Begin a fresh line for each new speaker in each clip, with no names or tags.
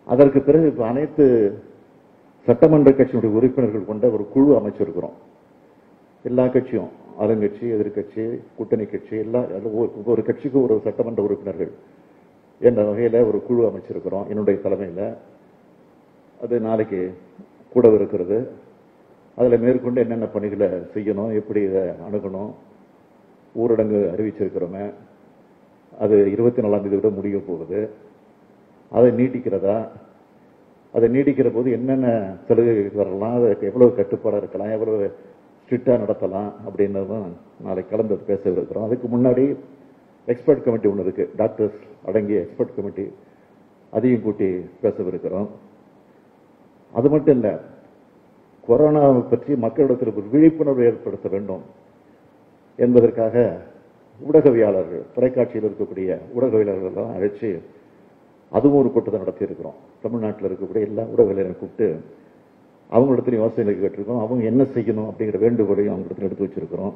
அதற்கு பிறகு இப்ப அனைத்து சட்டமன்ற கட்சியினுடைய உறுப்பினர்கள் கொண்ட ஒரு குழு அமைச்சிருக்கிறோம் எல்லா கட்சியும் ஆளுங்கட்சி எதிர்க்கட்சி கூட்டணி கட்சி எல்லா எல்லா- ஒரு- ஒவ்வொரு கட்சிக்கும் ஒரு சட்டமன்ற உறுப்பினர்கள் என்ற வகையில ஒரு குழு அமைச்சிருக்கிறோம் என்னுடைய தலைமையில அது நாளைக்கு கூட இருக்கிறது அதுல மேற்கொண்டு என்னென்ன பணிகளை செய்யணும் எப்படி இதை அணுகணும் ஊரடங்கு அறிவிச்சிருக்கிறோமே அது இருபத்தி நாலாம் தேதி விட முடிய போகுது அதை நீட்டிக்கிறதா அதை நீடிக்கிற போது என்னென்ன சலுகைகள் வரலாம் அதுக்கு எவ்வளவு கட்டுப்பாடாக இருக்கலாம் எவ்வளவு ஸ்ட்ரிக்டாக நடத்தலாம் அப்படின்றதும் நாளைக்கு கலந்து பேச இருக்கிறோம் அதுக்கு முன்னாடி எக்ஸ்பர்ட் கமிட்டி ஒன்று இருக்கு டாக்டர்ஸ் அடங்கிய எக்ஸ்பர்ட் கமிட்டி அதையும் கூட்டி பேசவிருக்கிறோம் அது மட்டும் இல்லை கொரோனாவை பற்றி மக்களிடத்தில் ஒரு விழிப்புணர்வு ஏற்படுத்த வேண்டும் என்பதற்காக ஊடகவியாளர்கள் தொலைக்காட்சியில் இருக்கக்கூடிய ஊடகவியலாளர்களெல்லாம் அழைச்சு அதுவும் ஒரு கூட்டத்தை நடத்தி இருக்கிறோம் தமிழ்நாட்டில் இருக்கக்கூடிய எல்லா ஊடகவியலரை கூப்பிட்டு அவங்களிடத்துல யோசனைகள் கேட்டிருக்கோம் அவங்க என்ன செய்யணும் அப்படிங்கிற வேண்டுகோளையும் அவங்களிடத்துல எடுத்து வச்சிருக்கிறோம்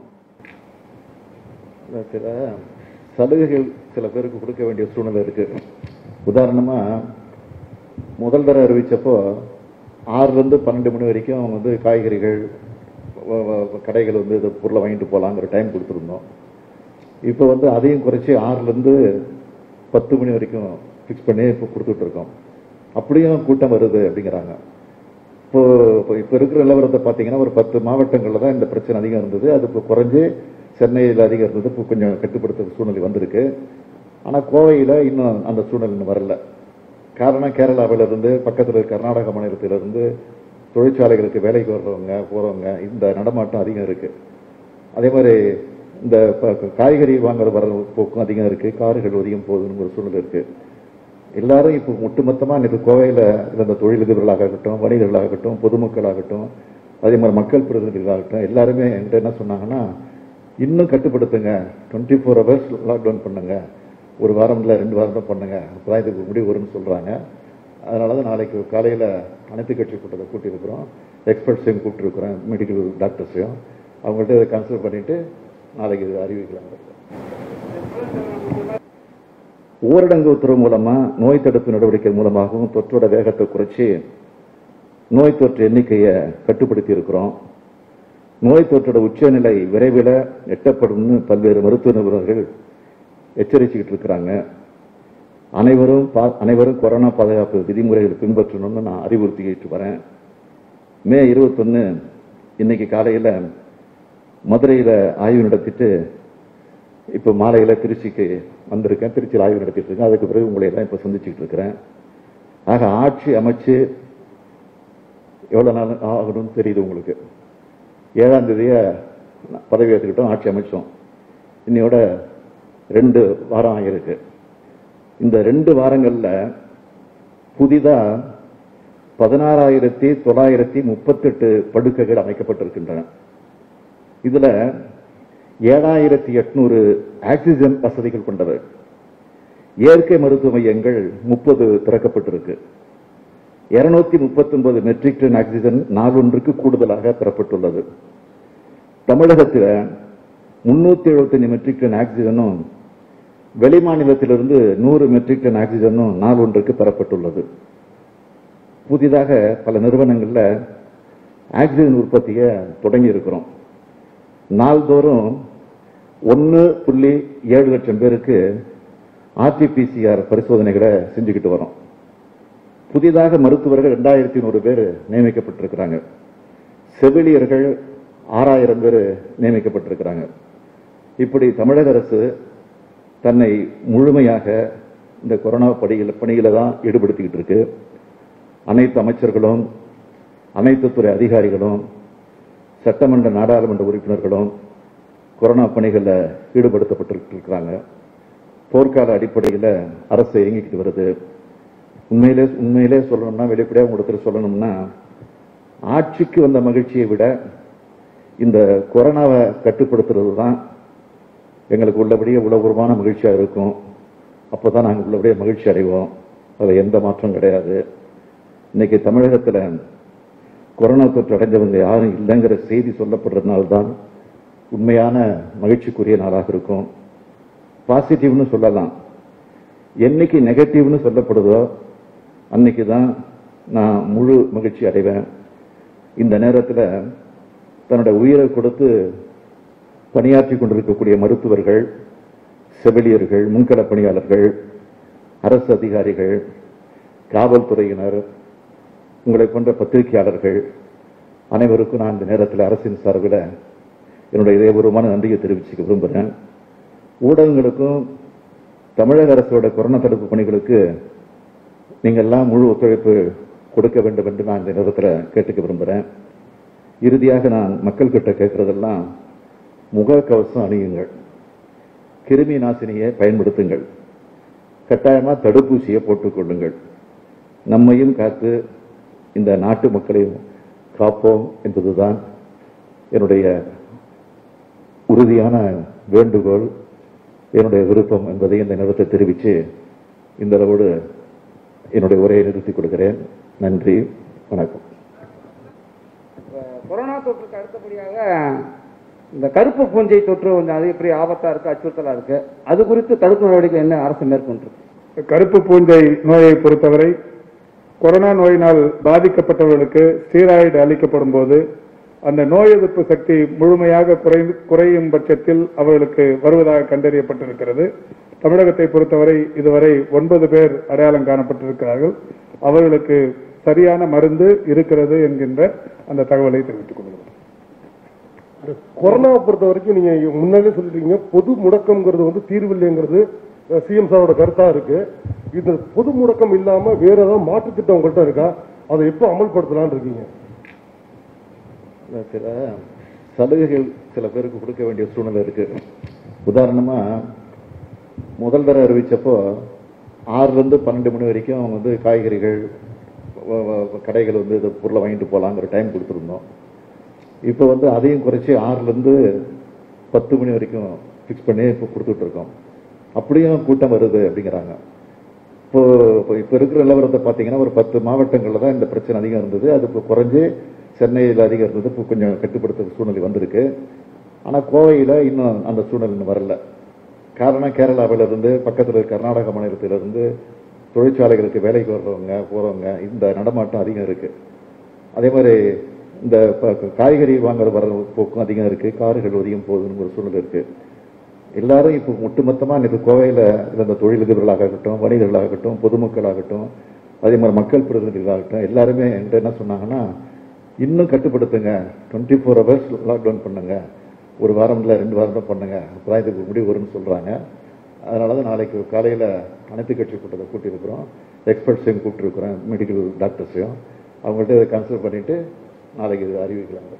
சில சலுகைகள் சில பேருக்கு கொடுக்க வேண்டிய சூழ்நிலை இருக்கு உதாரணமா முதல் தடவை அறிவிச்சப்போ ஆறுல இருந்து பன்னெண்டு மணி வரைக்கும் அவங்க வந்து காய்கறிகள் வ- வ- கடைகள் வந்து இந்த பொருளை வாங்கிட்டு போகலாங்கிற டைம் கொடுத்துருந்தோம் இப்போ வந்து அதையும் குறைச்சி ஆறுல இருந்து பத்து மணி வரைக்கும் ஃபிக்ஸ் பண்ணி இப்போ கொடுத்துட்டு இருக்கோம் அப்படியும் கூட்டம் வருது அப்படிங்கிறாங்க இப்போ இப்போ இப்போ இருக்கிற நிலவரத்தை பார்த்தீங்கன்னா ஒரு பத்து மாவட்டங்களில் தான் இந்த பிரச்சனை அதிகம் இருந்தது அது இப்போ குறைஞ்சு சென்னையில் அதிகம் இருந்தது இப்போ கொஞ்சம் கட்டுப்படுத்துற சூழ்நிலை வந்திருக்கு ஆனால் கோவையில் இன்னும் அந்த சூழ்நிலை இன்னும் வரல காரணம் கேரளாவில இருந்து பக்கத்தில் கர்நாடக மாநிலத்திலிருந்து தொழிற்சாலைகளுக்கு வேலைக்கு வர்றவங்க போறவங்க இந்த நடமாட்டம் அதிகம் இருக்கு அதே மாதிரி இந்த ப- காய்கறி வாங்குற வர போக்கும் அதிகம் இருக்கு கார்கள் அதிகம் போகுதுன்னு ஒரு சூழ்நிலை இருக்கு எல்லாரும் இப்போ ஒட்டுமொத்தமா இன்னைக்கு கோவையில இருந்த தொழிலதிபர்களாக இருக்கட்டும் வணிகர்களாக இருக்கட்டும் பொதுமக்களாகட்டும் அதே மாதிரி மக்கள் பிரதிநிதிகளாகட்டும் எல்லாருமே என்கிட்ட என்ன சொன்னாங்கன்னா இன்னும் கட்டுப்படுத்துங்க டுவெண்ட்டி ஃபோர் ஹவர்ஸ் லாக்டவுன் பண்ணுங்க ஒரு வாரம் இல்லை ரெண்டு வாரம் தான் பண்ணுங்க அப்பதான் இதுக்கு முடிவு வரும்னு சொல்றாங்க அதனால தான் நாளைக்கு காலையில அனைத்து கட்சி கூட்டத்தை கூட்டியிருக்கிறோம் எக்ஸ்பர்ட்ஸையும் கூப்பிட்டுருக்குறோம் மெடிக்கல் டாக்டர்ஸையும் அவங்கள்ட்ட இதை கன்சல்ட் பண்ணிட்டு நாளைக்கு இது அறிவிக்கலாங்க ஊரடங்கு உத்தரவு மூலமா நோய் தடுப்பு நடவடிக்கை மூலமாகவும் தொற்றோட வேகத்தை குறைச்சி நோய் தொற்று எண்ணிக்கையை கட்டுப்படுத்தி இருக்கிறோம் நோய் தொற்றோட உச்சநிலை விரைவில் எட்டப்படும்னு பல்வேறு மருத்துவ நிபுணர்கள் எச்சரிச்சுக்கிட்டு இருக்கிறாங்க அனைவரும் பா- அனைவரும் கொரோனா பாதுகாப்பு விதிமுறைகள் பின்பற்றணும்னு நான் அறிவுறுத்திக்கிட்டு வரேன் மே இருபத்தொன்னு இன்னைக்கு காலையில மதுரையில ஆய்வு நடத்திட்டு இப்போ மாலையில திருச்சிக்கு வந்திருக்கேன் திருச்சியில் ஆய்வு நடத்திட்டு இருக்கேன் அதுக்கு பிறகு உங்களை எல்லாம் இப்போ சந்திச்சுக்கிட்டு இருக்கிறேன் ஆக ஆட்சி அமைச்சு எவ்வளவு நாள் ஆகணும்னு தெரியுது உங்களுக்கு ஏழாம் தேதிய பதவி ஏற்றுக்கிட்டோம் ஆட்சி அமைச்சோம் இன்னையோட ரெண்டு வாரம் ஆகியிருக்கு இந்த ரெண்டு வாரங்கள்ல புதிதா பதினாறாயிரத்தி தொள்ளாயிரத்தி முப்பத்தெட்டு படுக்கைகள் அமைக்கப்பட்டிருக்கின்றன இதுல ஏழாயிரத்தி எட்நூறு ஆக்சிஜன் வசதிகள் கொண்டது இயற்கை மருத்துவ மையங்கள் முப்பது திறக்கப்பட்டிருக்கு இருநூத்தி முப்பத்தி ஒன்பது மெட்ரிக் டன் ஆக்சிஜன் நாளொன்றுக்கு கூடுதலாக பெறப்பட்டுள்ளது தமிழகத்தில் முன்னூத்தி எழுபத்தஞ்சு மெட்ரிக் டன் ஆக்சிஜனும் வெளிமாநிலத்திலிருந்து நூறு மெட்ரிக் டன் ஆக்சிஜனும் நாள் ஒன்றுக்கு பெறப்பட்டுள்ளது புதிதாக பல நிறுவனங்கள்ல ஆக்சிஜன் உற்பத்தியை தொடங்கி இருக்கிறோம் நாள்தோறும் ஒன்று புள்ளி ஏழு லட்சம் பேருக்கு ஆர்டிபிசிஆர் பரிசோதனைகளை செஞ்சுக்கிட்டு வரோம் புதிதாக மருத்துவர்கள் ரெண்டாயிரத்தி நூறு பேர் நியமிக்கப்பட்டிருக்கிறாங்க செவிலியர்கள் ஆறாயிரம் பேர் நியமிக்கப்பட்டிருக்கிறாங்க இப்படி தமிழக அரசு தன்னை முழுமையாக இந்த கொரோனா பணியில் பணியில தான் ஈடுபடுத்திக்கிட்டு இருக்கு அனைத்து அமைச்சர்களும் அனைத்து துறை அதிகாரிகளும் சட்டமன்ற நாடாளுமன்ற உறுப்பினர்களும் கொரோனா பணிகளில் ஈடுபடுத்தப்பட்டு இருக்கிறாங்க போர்க்கால அடிப்படையில் அரசு இயங்கிக்கிட்டு வருது உண்மையிலே உண்மையிலே சொல்லணும்னா வெளிப்படையாக உங்களுக்கு சொல்லணும்னா ஆட்சிக்கு வந்த மகிழ்ச்சியை விட இந்த கொரோனாவை கட்டுப்படுத்துறது தான் எங்களுக்கு உள்ளபடியே உளபூர்வமான மகிழ்ச்சியாக இருக்கும் அப்போ தான் நாங்கள் உள்ளபடியே மகிழ்ச்சி அடைவோம் அதில் எந்த மாற்றம் கிடையாது இன்னைக்கு தமிழகத்தில் கொரோனா தொற்று அடைஞ்சவங்க யாரும் இல்லைங்கிற செய்தி சொல்லப்படுறதுனால தான் உண்மையான மகிழ்ச்சிக்குரிய நாளாக இருக்கும் பாசிட்டிவ்னு சொல்லலாம் என்னைக்கு நெகட்டிவ்னு சொல்லப்படுதோ அன்னைக்கு தான் நான் முழு மகிழ்ச்சி அடைவேன் இந்த நேரத்தில் தன்னுடைய உயிரை கொடுத்து பணியாற்றி கொண்டிருக்கக்கூடிய மருத்துவர்கள் செவிலியர்கள் முன்கள பணியாளர்கள் அரசு அதிகாரிகள் காவல்துறையினர் உங்களை போன்ற பத்திரிகையாளர்கள் அனைவருக்கும் நான் இந்த நேரத்தில் அரசின் சார்பில் என்னுடைய இதயபூர்வமான நன்றியை தெரிவிச்சுக்க விரும்புகிறேன் ஊடகங்களுக்கும் தமிழக அரசோட கொரோனா தடுப்பு பணிகளுக்கு நீங்கள் எல்லாம் முழு ஒத்துழைப்பு கொடுக்க வேண்டும் என்று நான் இந்த நேரத்தில் கேட்டுக்க விரும்புகிறேன் இறுதியாக நான் மக்கள் கிட்ட கேட்கறதெல்லாம் முகக்கவசம் அணியுங்கள் கிருமி நாசினியை பயன்படுத்துங்கள் கட்டாயமா தடுப்பூசியை போட்டுக்கொள்ளுங்கள் நம்மையும் காத்து இந்த நாட்டு மக்களையும் காப்போம் என்பதுதான் என்னுடைய உறுதியான வேண்டுகோள் என்னுடைய விருப்பம் என்பதை இந்த நேரத்தை தெரிவித்து இந்த அளவோடு என்னுடைய உரையை நிறுத்திக் கொடுக்கிறேன் நன்றி வணக்கம்
கொரோனா தொற்றுக்கு அடுத்தபடியாக இந்த கருப்பு பூஞ்சை தொற்று கொஞ்சம் அதிகப்படிய ஆபத்தா இருக்கு அச்சுறுத்தலா இருக்கு அது குறித்து தடுப்பு நடவடிக்கை என்ன அரசு மேற்கொண்டிருக்கு
கருப்பு பூஞ்சை நோயை பொறுத்தவரை கொரோனா நோயினால் பாதிக்கப்பட்டவர்களுக்கு ஸ்டீராய்டு அளிக்கப்படும் போது அந்த நோய் எதிர்ப்பு சக்தி முழுமையாக குறைந்து குறையும் பட்சத்தில் அவர்களுக்கு வருவதாக கண்டறியப்பட்டிருக்கிறது தமிழகத்தை பொறுத்தவரை இதுவரை ஒன்பது பேர் அடையாளம் காணப்பட்டிருக்கிறார்கள் அவர்களுக்கு சரியான மருந்து இருக்கிறது என்கின்ற அந்த தகவலை தெரிவித்துக் கொள்கிறோம்
கொரோனாவை பொறுத்த வரைக்கும் நீங்க முன்னாலே சொல்லிட்டீங்க பொது முடக்கம்ங்கிறது வந்து தீர்வில்லைங்கிறது சிஎம் சாரோட கருத்தா இருக்கு இந்த பொது முடக்கம் இல்லாம வேற ஏதாவது மாற்று திட்டம் உங்கள்கிட்ட இருக்கா அதை எப்போ அமல்படுத்தலாம்னு இருக்கீங்க
சில சலுகைகள் சில பேருக்கு கொடுக்க வேண்டிய சூழ்நிலை இருக்கு உதாரணமா முதல் தடவை அறிவிச்சப்போ ஆறுல இருந்து பன்னெண்டு மணி வரைக்கும் அவங்க வந்து காய்கறிகள் வ- வ- கடைகள் வந்து இந்த பொருளை வாங்கிட்டு போகலாங்கிற டைம் கொடுத்துருந்தோம் இப்போ வந்து அதையும் குறைச்சி ஆறுல இருந்து பத்து மணி வரைக்கும் ஃபிக்ஸ் பண்ணி இப்போ கொடுத்துட்டு இருக்கோம் அப்படியும் கூட்டம் வருது அப்படிங்கிறாங்க இப்போ இப்போ இப்போ இருக்கிற நிலவரத்தை பார்த்தீங்கன்னா ஒரு பத்து மாவட்டங்களில் தான் இந்த பிரச்சனை அதிகம் இருந்தது அது இப்போ குறைஞ்சு சென்னையில் அதிகம் இருந்தது இப்போ கொஞ்சம் கட்டுப்படுத்துற சூழ்நிலை வந்திருக்கு ஆனால் கோவையில் இன்னும் அந்த சூழ்நிலை இன்னும் வரல காரணம் கேரளாவில இருந்து பக்கத்தில் கர்நாடக மாநிலத்திலிருந்து தொழிற்சாலைகளுக்கு வேலைக்கு வர்றவங்க போகிறவங்க இந்த நடமாட்டம் அதிகம் இருக்கு அதே மாதிரி இந்த ப- காய்கறி வாங்குற வர போக்கும் அதிகம் இருக்கு கார்கள் அதிகம் போகுதுன்னு ஒரு சூழ்நிலை இருக்கு எல்லாரும் இப்போ ஒட்டுமொத்தமா இன்னைக்கு கோவையில் இருந்த தொழிலதிபர்களாகட்டும் வணிகர்களாகட்டும் பொதுமக்களாகட்டும் அதே மாதிரி மக்கள் பிரதிநிதிகளாகட்டும் எல்லாருமே என்கிட்ட என்ன சொன்னாங்கன்னா இன்னும் கட்டுப்படுத்துங்க டுவெண்ட்டி ஃபோர் ஹவர்ஸ் லாக்டவுன் பண்ணுங்க ஒரு வாரம் இல்லை ரெண்டு வாரம் தான் பண்ணுங்க அப்பதான் இதுக்கு முடிவு வரும்னு சொல்றாங்க அதனால தான் நாளைக்கு காலையில் அனைத்து கட்சி கூட்டத்தை கூட்டியிருக்கிறோம் எக்ஸ்பர்ட்ஸையும் கூப்பிட்டுருக்குறோம் மெடிக்கல் டாக்டர்ஸையும் அவங்கள்ட்ட இதை கன்சல்ட் பண்ணிட்டு நாளைக்கு இது அறிவிக்கலாங்க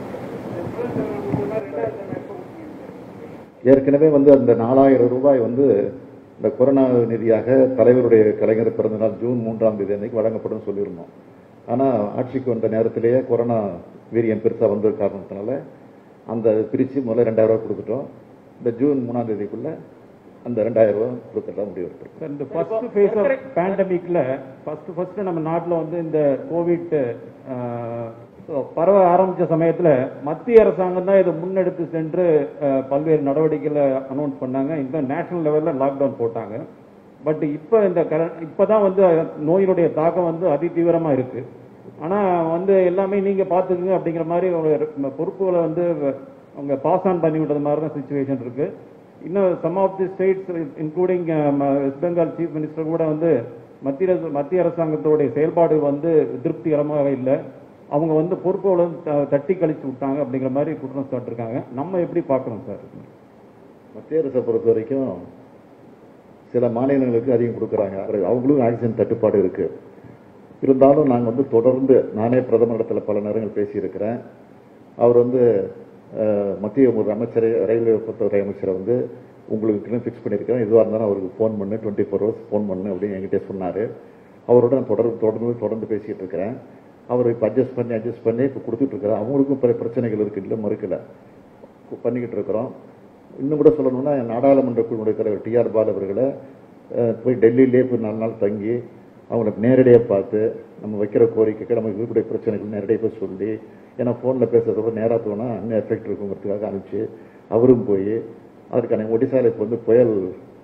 ஏற்கனவே வந்து அந்த நாலாயிரம் ரூபாய் வந்து இந்த கொரோனா நிதியாக தலைவருடைய கலைஞர் பிறந்தநாள் ஜூன் மூன்றாம் தேதி அன்னைக்கு வழங்கப்படும் சொல்லியிருந்தோம் ஆனால் ஆட்சிக்கு வந்த நேரத்திலேயே கொரோனா வீரியம் பெருசாக வந்த காரணத்தினால அந்த பிரித்து முதல்ல ரெண்டாயிரம் ரூபாய் கொடுத்துட்டோம் இந்த ஜூன் மூணாம் தேதிக்குள்ள அந்த ரெண்டாயிரம் ரூபாய் கொடுத்துட்டா முடிவு எடுத்துருக்கோம்
சார் இந்த ஃபர்ஸ்ட் ஃபேஸ் ஆஃப் பேண்டமிக்ல ஃபர்ஸ்ட் ஃபர்ஸ்ட் நம்ம நாட்டில் வந்து இந்த கோவிட் பரவ ஆரம்பிச்ச சமயத்துல மத்திய அரசாங்கம் தான் இதை முன்னெடுத்து சென்று அஹ், பல்வேறு நடவடிக்கைகளை அனௌன்ஸ் பண்ணாங்க இந்த நேஷனல் லெவல்ல லாக்டவுன் போட்டாங்க பட் இப்போ இந்த கர இப்பதான் வந்து நோயினுடைய தாக்கம் வந்து அதி தீவிரமா இருக்கு ஆனா வந்து எல்லாமே நீங்க பாத்துக்குங்க அப்படிங்கிற மாதிரி ஒரு பொறுப்புகளை வந்து அவங்க பாஸ் ஆன் பண்ணி விட்டது மாதிரி தான் சுச்சுவேஷன் இருக்கு இன்னும் some of the states including West Bengal chief minister கூட வந்து மத்திய அரசு- மத்திய அரசாங்கத்தோடைய செயல்பாடு வந்து திருப்திகரமாக இல்லை அவங்க வந்து பொறுப்புகளை வந்து த- தட்டி கழிச்சு விட்டாங்க அப்படிங்கிற மாதிரி குற்றம் சாட்டிருக்காங்க நம்ம எப்படி பார்க்கணும் சார்
மத்திய அரசை பொறுத்த வரைக்கும் சில மாநிலங்களுக்கு அதிகம் கொடுக்குறாங்க அது அவங்களும் ஆக்சிஜன் தட்டுப்பாடு இருக்கு இருந்தாலும் நாங்கள் வந்து தொடர்ந்து நானே பிரதமரிடத்தில் பல நேரங்கள் பேசியிருக்கிறேன் அவர் வந்து அஹ், மத்திய ஒரு அமைச்சரை ரயில்வே பொறுத்தவரை அமைச்சரை வந்து உங்களுக்கு ஃபிக்ஸ் பண்ணியிருக்கிறேன் எதுவாக இருந்தாலும் அவருக்கு ஃபோன் பண்ணு டுவெண்ட்டி ஃபோர் ஹவர்ஸ் ஃபோன் பண்ணு அப்படின்னு என்கிட்ட சொன்னார் அவரோட நான் தொடர்ந்து தொடர்ந்து தொடர்ந்து பேசிகிட்டு இருக்கிறேன் அவர் இப்போ அட்ஜஸ்ட் பண்ணி அட்ஜஸ்ட் பண்ணி இப்போ கொடுத்துட்டு இருக்கிறேன் அவங்களுக்கும் பல பிரச்சனைகள் இருக்கு இல்லை மறுக்கல பண்ணிக்கிட்டு இருக்கிறோம் இன்னும் கூட சொல்லணும்னா நாடாளுமன்ற குழுவுடைய தலைவர் டிஆர் பால் அவர்களை அஹ், போய் டெல்லியிலே போய் நாலு நாள் தங்கி அவங்களுக்கு நேரடியாக பார்த்து நம்ம வைக்கிற கோரிக்கைக்கு நம்ம இருக்கக்கூடிய பிரச்சனைகள் நேரடியாக போய் சொல்லி ஏன்னா ஃபோனில் பேசுறத விட நேராக தோணா இன்னும் எஃபெக்ட் இருக்குங்கிறதுக்காக அனுப்பிச்சு அவரும் போய் அதற்கான ஒடிசால இப்போ வந்து புயல்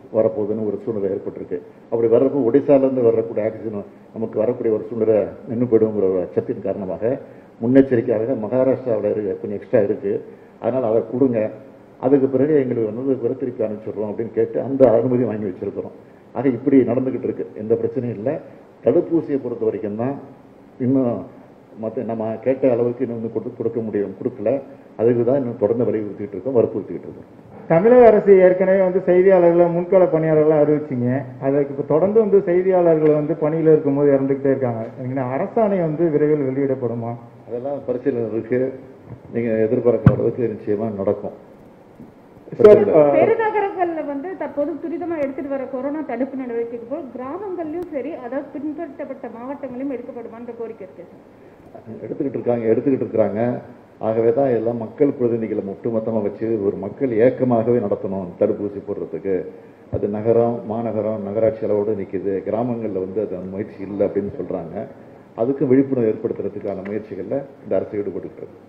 வரப்போகுதுன்னு ஒரு சூழ்நிலை ஏற்பட்டிருக்கு அப்படி வர்றப்போ ஒடிசாலேருந்து வரக்கூடிய ஆக்சிஜன் நமக்கு வரக்கூடிய ஒரு சூழ்நிலை நின்று போயிடுங்கிற ஒரு அச்சத்தின் காரணமாக முன்னெச்சரிக்கையாக மகாராஷ்டிராவில் இருக்கு கொஞ்சம் எக்ஸ்ட்ரா இருக்கு அதனால் அதை கொடுங்க அதுக்கு பிறகு எங்களுக்கு வந்து பிறகு திருப்பி அனுப்பிச்சிடுறோம் அப்படின்னு கேட்டு அந்த அனுமதி வாங்கி வச்சிருக்கிறோம் ஆக இப்படி நடந்துகிட்டு இருக்கு எந்த பிரச்சனையும் இல்லை தடுப்பூசியை பொறுத்த வரைக்கும் தான் இன்னும் மற்ற நம்ம கேட்ட அளவுக்கு இன்னும் வந்து கொடுக்க கொடுக்க முடியும் கொடுக்கல அதுக்கு தான் இன்னும் தொடர்ந்து வலியுறுத்திட்டு இருக்கோம் வற்புறுத்திட்டு இருக்கோம்
தமிழக அரசு ஏற்கனவே வந்து செய்தியாளர்களை முன்கள பணியாளர்களை அறிவிச்சிங்க அதுக்கு இப்போ தொடர்ந்து வந்து செய்தியாளர்கள் வந்து பணியில் இருக்கும்போது இறந்துகிட்டே இருக்காங்க இந்த அரசாணை வந்து விரைவில் வெளியிடப்படுமா
அதெல்லாம் பரிசீலனை இருக்கு நீங்க எதிர்பார்க்கிற அளவுக்கு நிச்சயமா நடக்கும்
சார் ஆ,
பெருநகரங்கள்ல வந்து தற்போது துரிதமா எடுத்துட்டு வர கொரோனா தடுப்பு நடவடிக்கைக்கு போல் கிராமங்கள்லயும் சரி அதாவது பின்பற்றப்பட்ட மாவட்டங்களையும் எடுக்கப்படுமான்ற கோரிக்கை இருக்கு சார்
எடுத்துக்கிட்டு இருக்காங்க எடுத்துக்கிட்டு இருக்கிறாங்க ஆகவே தான் எல்லாம் மக்கள் பிரதிநிதிகளை ஒட்டுமொத்தமாக வச்சு ஒரு மக்கள் ஏக்கமாகவே நடத்தணும் தடுப்பூசி போடுறதுக்கு அது நகரம் மாநகரம் நகராட்சி அளவோடு நிற்கிது கிராமங்களில் வந்து அது அந்த முயற்சி இல்லை அப்படின்னு சொல்றாங்க அதுக்கு விழிப்புணர்வு ஏற்படுத்துறதுக்கான முயற்சிகளில் இந்த அரசு ஈடுபட்டு இருக்கு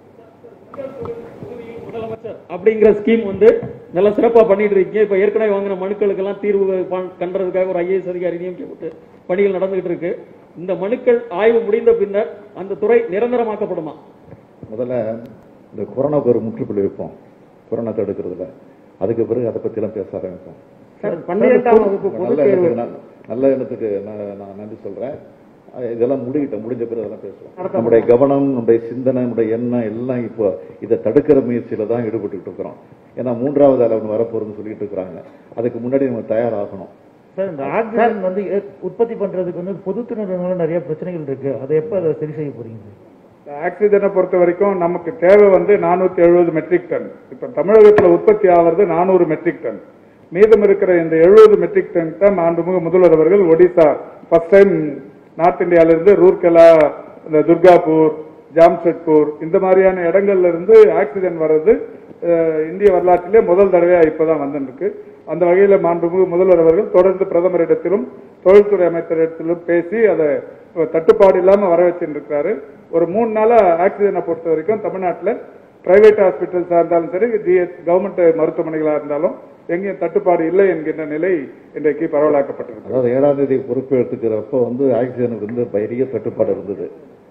முதலமைச்சர் அப்படிங்கிற ஸ்கீம் வந்து நல்லா சிறப்பா பண்ணிட்டு இருக்கீங்க இப்ப ஏற்கனவே வாங்கின மனுக்களுக்கெல்லாம் தீர்வு பண்- கண்டறதுக்காக ஒரு ஐஏஎஸ் அதிகாரி நியமிக்கப்பட்டு பணிகள் நடந்துகிட்டு இருக்கு இந்த மனுக்கள் ஆய்வு முடிந்த பின்னர் அந்த துறை நிரந்தரமாக்கப்படுமா
முதல்ல இந்த கொரோனாவுக்கு ஒரு முற்றுப்புள்ளி வைப்போம் கொரோனா தடுக்கிறதுல அதுக்கு பிறகு அதை பற்றிலாம் பேச ஆரம்பிப்போம்
சார் பன்னிரெண்டாம் வகுப்பு பொதுத்
நல்ல
தேர்வு
எண்ணத்துக்கு நான் நல்ல எண்ணத்துக்கு நான் நான் நன்றி சொல்றேன் அஹ் இதெல்லாம் முடிக்கிட்டோம் முடிஞ்ச பிறகு அதெல்லாம் பேசுவோம் நம்முடைய கவனம் நம்முடைய சிந்தனை நம்முடைய எண்ணம் எல்லாம் இப்போ இதை தடுக்கிற முயற்சியில தான் ஈடுபட்டுட்டு இருக்கிறோம் ஏன்னா மூன்றாவது அளவு வரப்போறதுன்னு சொல்லிட்டு இருக்கிறாங்க அதுக்கு முன்னாடி நம்ம தயாராகணும்
சார் இந்த ஆக்சிஜன் வந்து எ- உற்பத்தி பண்றதுக்கு வந்து பொதுத்துறை நிறுவனங்கள்ல நிறைய பிரச்சனைகள் இருக்கு அதை எப்ப அதை சரி செய்ய போறீங்க
ஆக்சிஜனை பொறுத்த வரைக்கும் நமக்கு தேவை வந்து நானூத்தி எழுபது மெட்ரிக் டன் இப்ப தமிழகத்துல உற்பத்தி ஆகிறது நானூறு மெட்ரிக் டன் மீதம் இருக்கிற இந்த எழுபது மெட்ரிக் டன் தான் மாண்புமிகு முதல்வர் அவர்கள் ஒடிசா ஃபர்ஸ்ட் டைம் நார்த் இந்தியால இருந்து ரூர்கெலா இந்த துர்காபூர் ஜாம்ஷெட்பூர் இந்த மாதிரியான இடங்கள்ல இருந்து ஆக்சிஜன் வர்றது அஹ், இந்திய வரலாற்றிலே முதல் தடவையா இப்பதான் வந்துருக்கு அந்த வகையில மாண்புமிகு முதல்வர் அவர்கள் தொடர்ந்து பிரதமரிடத்திலும் தொழில்துறை அமைச்சரிடத்திலும் பேசி அதை தட்டுப்பாடு இல்லாம வர வச்சிருக்காரு ஒரு மூணு நாளா ஆக்சிஜனை பொறுத்த வரைக்கும் தமிழ்நாட்டில் பிரைவேட் ஹாஸ்பிட்டல்ஸா இருந்தாலும் சரி ஜிஎஸ் கவர்மெண்ட் மருத்துவமனைகளா இருந்தாலும் எங்கேயும் தட்டுப்பாடு இல்லை என்கின்ற நிலை இன்றைக்கு பரவலாக்கப்பட்டிருக்கு
அதாவது ஏழாம் தேதி பொறுப்பு எடுத்துக்கிறப்போ வந்து ஆக்சிஜனுக்கு வந்து பெரிய தட்டுப்பாடு இருந்தது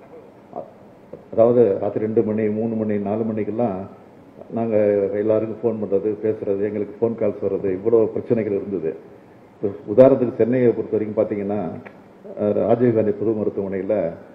அ- அதாவது ராத்திரி ரெண்டு மணி மூணு மணி நாலு மணிக்கெல்லாம் நாங்கள் எல்லாருக்கும் ஃபோன் பண்ணுறது பேசுறது எங்களுக்கு ஃபோன் கால்ஸ் வர்றது இவ்வளோ பிரச்சனைகள் இருந்தது இப்போ உதாரணத்துக்கு சென்னையை பொறுத்த வரைக்கும் பார்த்தீங்கன்னா அஹ், ராஜீவ்காந்தி பொது மருத்துவமனையில்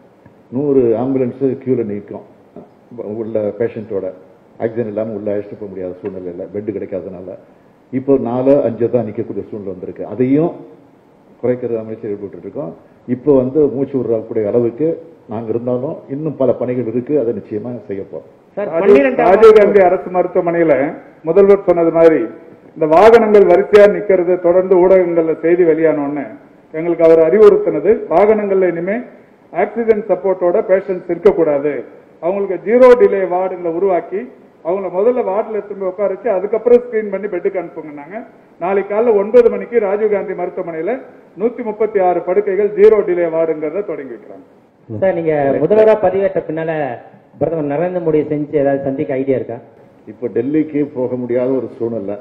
நூறு ஆம்புலன்ஸு க்யூவில் நிற்கும் உள்ள பேஷண்ட்டோட ஆக்சிஜன் இல்லாமல் உள்ள அழைச்சிட்டு போக முடியாத சூழ்நிலையில் பெட்டு கிடைக்காதனால இப்போ நாலு அஞ்சு தான் நிற்கக்கூடிய சூழ்நிலை வந்திருக்கு அதையும் குறைக்கிறது அமைச்சர் ஈடுபட்டு இருக்கோம் இப்போ வந்து மூச்சு விடக்கூடிய அளவுக்கு நாங்க இருந்தாலும் இன்னும் பல பணிகள் இருக்கு அதை நிச்சயமா செய்ய போறோம்
சார்
ராஜீவ்
பன்னிரெண்டாம்
ராஜீவ்காந்தி அரசு மருத்துவமனையில முதல்வர் சொன்னது மாதிரி இந்த வாகனங்கள் வரிசையா நிக்கிறது தொடர்ந்து ஊடகங்கள்ல செய்தி வெளியானோன்னு எங்களுக்கு அவர் அறிவுறுத்தினது வாகனங்கள்ல இனிமே ஆக்சிஜன் சப்போர்ட்டோட பேஷண்ட்ஸ் இருக்கக்கூடாது அவங்களுக்கு ஜீரோ டிலே வார்டுகளை உருவாக்கி அவங்கள முதல்ல வார்டில் எடுத்து போய் உட்கார வச்சு அதுக்கப்புறம் ஸ்கிரீன் பண்ணி பெட்டுக்கு அனுப்புங்கன்னாங்க நாளைக்கு காலைல ஒன்பது மணிக்கு ராஜீவ்காந்தி மருத்துவமனையில நூத்தி முப்பத்தி ஆறு படுக்கைகள் ஜீரோ டிலே வார்டுங்கிறத தொடங்கி வைக்கிறாங்க
சார் நீங்க முதல்வரா பதிவேற்ற பின்னால பிரதமர் நரேந்திர மோடியை செஞ்சு ஏதாவது சந்திக்க ஐடியா இருக்கா
இப்போ டெல்லிக்கு போக முடியாத ஒரு சூழ்நிலை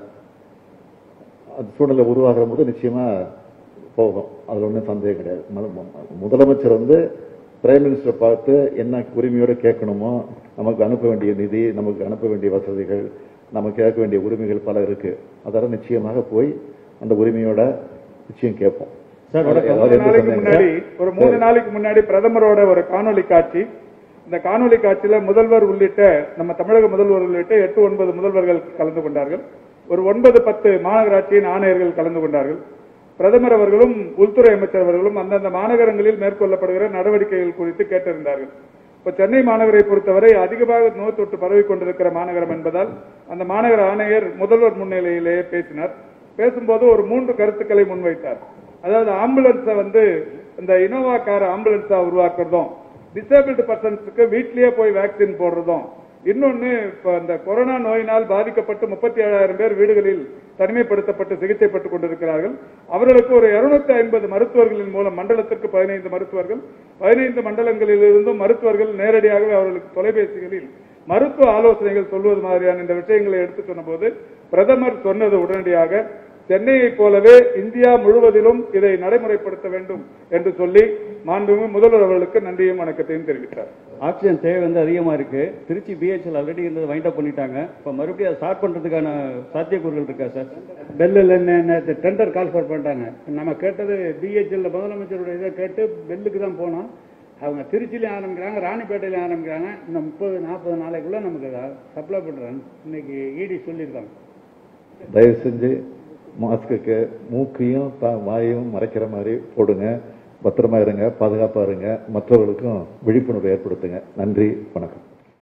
அந்த சூழ்நிலை உருவாகிற போது நிச்சயமா போகும் அதுல ஒன்றும் சந்தேகம் கிடையாது மு- முதலமைச்சர் வந்து பிரைம் மினிஸ்டரை பார்த்து என்ன உரிமையோட கேட்கணுமோ நமக்கு அனுப்ப வேண்டிய நிதி நமக்கு அனுப்ப வேண்டிய வசதிகள் நமக்கு கேட்க வேண்டிய உரிமைகள் பல இருக்கு அதெல்லாம் நிச்சயமாக போய் அந்த உரிமையோட நிச்சயம் கேட்போம்
ஒரு
அதாவது
மூணு
எந்த
நாளைக்கு
சந்தேகம்
முன்னாடி
இல்லை.
ஒரு மூணு நாளைக்கு முன்னாடி பிரதமரோட ஒரு காணொளி காட்சி இந்த காணொளி காட்சியில முதல்வர் உள்ளிட்ட நம்ம தமிழக முதல்வர் உள்ளிட்ட எட்டு ஒன்பது முதல்வர்கள் கலந்து கொண்டார்கள் ஒரு ஒன்பது பத்து மாநகராட்சியின் ஆணையர்கள் கலந்து கொண்டார்கள் பிரதமர் அவர்களும் உள்துறை அமைச்சர் அவர்களும் அந்தந்த மாநகரங்களில் மேற்கொள்ளப்படுகிற நடவடிக்கைகள் குறித்து கேட்டிருந்தார்கள் இப்ப சென்னை மாநகரை பொறுத்தவரை அதிகமாக நோய் தொற்று பரவி கொண்டிருக்கிற மாநகரம் என்பதால் அந்த மாநகர ஆணையர் முதல்வர் முன்னிலையிலேயே பேசினார் பேசும்போது ஒரு மூன்று கருத்துக்களை முன்வைத்தார் அதாவது ஆம்புலன்ஸை வந்து இந்த இனோவா கார் ஆம்புலன்ஸா உருவாக்குறதும் டிசேபிள்டு பர்சன்ஸுக்கு வீட்லயே போய் வேக்சின் போடுறதும் இன்னொன்னு இப்ப இந்த கொரோனா நோயினால் பாதிக்கப்பட்டு முப்பத்தி ஏழாயிரம் பேர் வீடுகளில் தனிமைப்படுத்தப்பட்டு சிகிச்சை பெற்றுக் கொண்டிருக்கிறார்கள் அவர்களுக்கு ஒரு இருநூத்தி ஐம்பது மருத்துவர்களின் மூலம் மண்டலத்திற்கு பதினைந்து மருத்துவர்கள் பதினைந்து மண்டலங்களில் இருந்தும் மருத்துவர்கள் நேரடியாகவே அவர்களுக்கு தொலைபேசிகளில் மருத்துவ ஆலோசனைகள் சொல்வது மாதிரியான இந்த விஷயங்களை எடுத்து சொன்னபோது பிரதமர் சொன்னது உடனடியாக சென்னையைப் போலவே இந்தியா முழுவதிலும் இதை நடைமுறைப்படுத்த வேண்டும் என்று சொல்லி மாண்புமிகு முதல்வர் அவர்களுக்கு நன்றியும் வணக்கத்தையும் தெரிவித்தார்
ஆக்சிஜன் தேவை வந்து அதிகமா இருக்கு திருச்சி பிஹெச்எல் ஆல்ரெடி இருந்தது வைண்ட் அப் பண்ணிட்டாங்க இப்போ மறுபடியும் அதை ஸ்டார்ட் பண்றதுக்கான சாத்தியக்கூறுகள் இருக்கா சார்
பெல்லில் டெண்டர் கால் ஃபார் பண்ணிட்டாங்க நம்ம கேட்டது பிஹெச்எல்ல முதலமைச்சருடைய இதை கேட்டு பெல்லுக்கு தான் போனோம் அவங்க திருச்சியிலையும் ஆரம்பிக்கிறாங்க ராணிப்பேட்டையிலையும் ஆரம்பிக்கிறாங்க இன்னும் முப்பது நாற்பது நாளைக்குள்ள நமக்கு சப்ளை பண்ணுறாங்க இன்னைக்கு இடி சொல்லியிருக்காங்க
தயவு செஞ்சு மாஸ்க்குக்கு மூக்கையும் தா- வாயையும் மறைக்கிற மாதிரி போடுங்க பத்திரமா இருங்க பாதுகாப்பா இருங்க மற்றவர்களுக்கும் விழிப்புணர்வு ஏற்படுத்துங்க நன்றி வணக்கம்